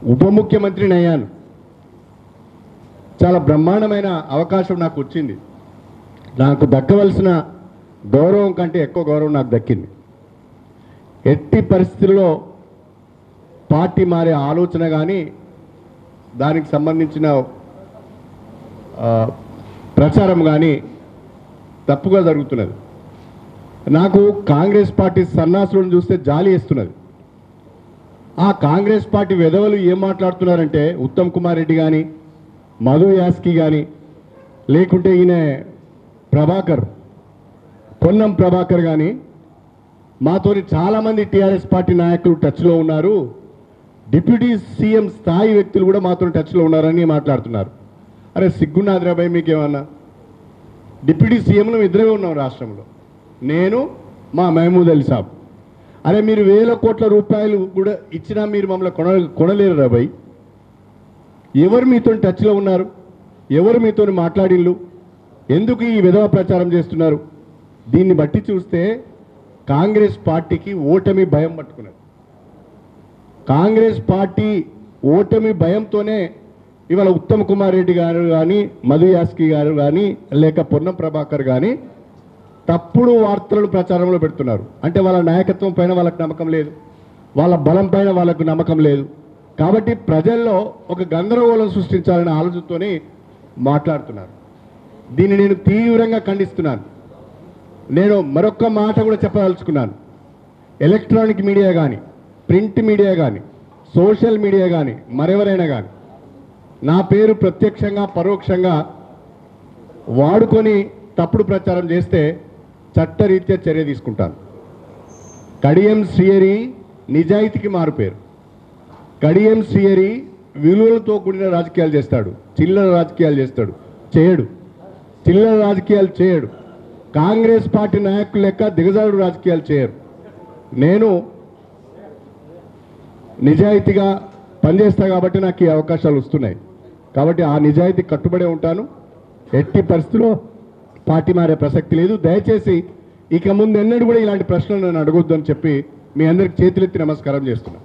ఉప ముఖ్యమంత్రిని అయ్యాను చాలా బ్రహ్మాండమైన అవకాశం నాకు వచ్చింది నాకు దక్కవలసిన గౌరవం కంటే ఎక్కువ గౌరవం నాకు దక్కింది ఎట్టి పరిస్థితుల్లో పార్టీ మారే ఆలోచన కానీ దానికి సంబంధించిన ఆ, ప్రచారం కానీ తప్పుగా జరుగుతున్నది నాకు కాంగ్రెస్ పార్టీ సన్నాసులను చూస్తే జాలి వేస్తున్నది ఆ కాంగ్రెస్ పార్టీ వెధవలు ఏం మాట్లాడుతున్నారంటే ఉత్తమ్ కుమార్ రెడ్డి కానీ మధు యాస్కి కానీ లేకుంటే ఈయన ప్రభాకర్ పొన్నం ప్రభాకర్ కానీ మాతోని చాలామంది టీఆర్ఎస్ పార్టీ నాయకులు టచ్లో ఉన్నారు డిప్యూటీ సీఎం స్థాయి వ్యక్తులు కూడా మాతో టచ్లో ఉన్నారని మాట్లాడుతున్నారు అరే సిగ్గున్నాదిరాబాయ్ మీకేమన్నా డిప్యూటీ సీఎంలు ఇద్దరే ఉన్నాం రాష్ట్రంలో నేను మా మహమూద్ అలీ సాబ్ అరే మీరు వేల కోట్ల రూపాయలు కూడా ఇచ్చినా మీరు మమ్మల్ని కొన కొనలేరు రాబాయ్ ఎవరు మీతో టచ్లో ఉన్నారు ఎవరు మీతో మాట్లాడిళ్ళు ఎందుకు ఈ విధవ ప్రచారం చేస్తున్నారు దీన్ని బట్టి చూస్తే కాంగ్రెస్ పార్టీకి ఓటమి భయం పట్టుకున్నది కాంగ్రెస్ పార్టీ ఓటమి భయంతోనే ఇవాళ ఉత్తమ్ కుమార్ రెడ్డి గారు కానీ మధు యాస్కి గారు కానీ లేక పొన్నం ప్రభాకర్ కానీ తప్పుడు వార్తలను ప్రచారంలో పెడుతున్నారు అంటే వాళ్ళ నాయకత్వం పైన వాళ్ళకి నమ్మకం లేదు వాళ్ళ బలం పైన వాళ్ళకు నమ్మకం లేదు కాబట్టి ప్రజల్లో ఒక గందరగోళం సృష్టించాలనే ఆలోచనతోనే మాట్లాడుతున్నారు దీన్ని నేను తీవ్రంగా ఖండిస్తున్నాను నేను మరొక్క మాట కూడా చెప్పదలుచుకున్నాను ఎలక్ట్రానిక్ మీడియా కానీ ప్రింట్ మీడియా కానీ సోషల్ మీడియా కానీ మరెవరైనా కానీ నా పేరు ప్రత్యక్షంగా పరోక్షంగా వాడుకొని తప్పుడు ప్రచారం చేస్తే చట్టరీత్యా చర్య తీసుకుంటాను కడియం శ్రీయరి నిజాయితీకి మారుపేరు కడియం శ్రీయరి విలువలతో కూడిన రాజకీయాలు చేస్తాడు చిల్లర రాజకీయాలు చేస్తాడు చేయడు చిల్లర రాజకీయాలు చేయడు కాంగ్రెస్ పార్టీ నాయకులు లెక్క దిగజారుడు రాజకీయాలు చేయరు నేను నిజాయితీగా పనిచేస్తా కాబట్టి నాకు ఈ అవకాశాలు వస్తున్నాయి కాబట్టి ఆ నిజాయితీ కట్టుబడే ఉంటాను ఎట్టి పరిస్థితిలో పార్టీ మారే ప్రసక్తి లేదు దయచేసి ఇక ముందు ఎన్నడూ కూడా ఇలాంటి ప్రశ్నలు నన్ను అడగొద్దు అని చెప్పి మీ అందరికి చేతులెత్తి నమస్కారం చేస్తున్నాను